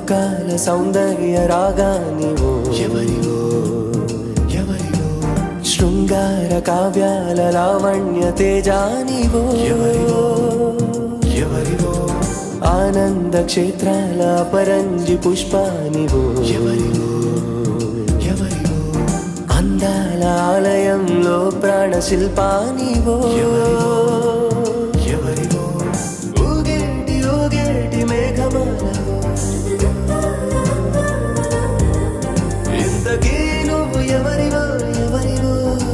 లోకాల సౌందర్య రాగానివో ఎవరివో ఎవరివో శృంగార కావ్యాల లావణ్య తేజానివో ఎవరివో ఎవరివో ఆనంద క్షేత్రాల పరంజి పుష్పానివో ఎవరివో ఎవరివో అందాల ఆలయంలో ప్రాణ శిల్పానివో ఎవరివో ఊగేటి ఊగేటి మేఘమాలవో ఇంతకీ నువ్వు ఎవరివో ఎవరివో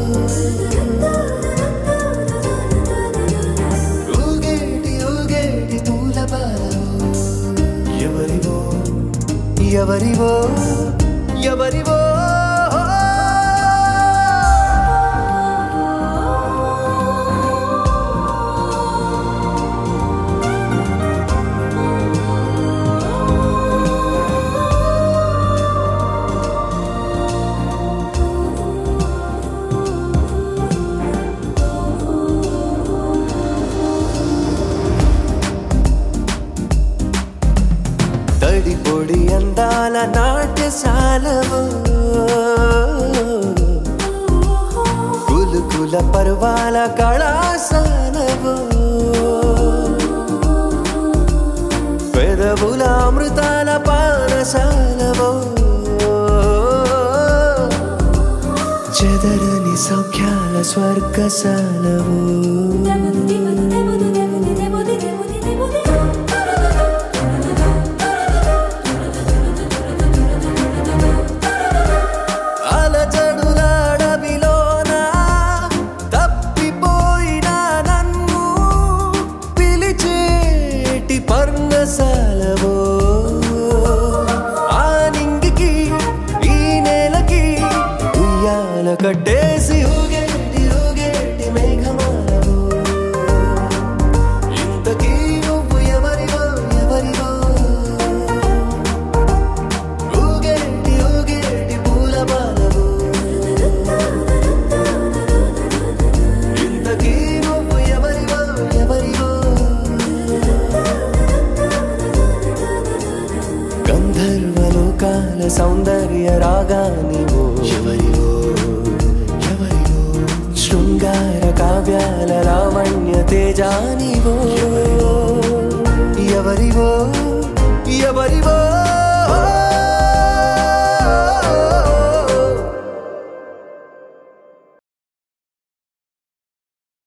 ఊగేటి ఊగేటి పూల పాలవో ఎవరివో ఎవరివో ఎవరివో తడి పొడి అందాల నాట్యశాలవో కులుకుల పర్వాల కళాశాలవో పెదవుల అమృతాల పానశాలవో చెదరని సౌఖ్యాల స్వర్గశాలవో అలజడులాడవిలోన తప్పిపోయిన నన్ను పిలిచేటి పర్ణశాలవో ఆ నింగికి ఈ నేలకి ఉయ్యాల కట్టేసి ఊగేటి ఊగేటి మేఘమాలవో ఇంతకీ నువ్వు ఎవరివో ఎవరివో ఊగేటి ఊగేటి పూల బాలవో ఇంతకీ నువ్వు ఎవరివో ఎవరివో గంధర్వలోకాల సౌందర్య రాగానివో ఎవరివో ఎవరివో శృంగార కావ్యాల లావణ్య తేజానివో ఎవరివో ఎవరివో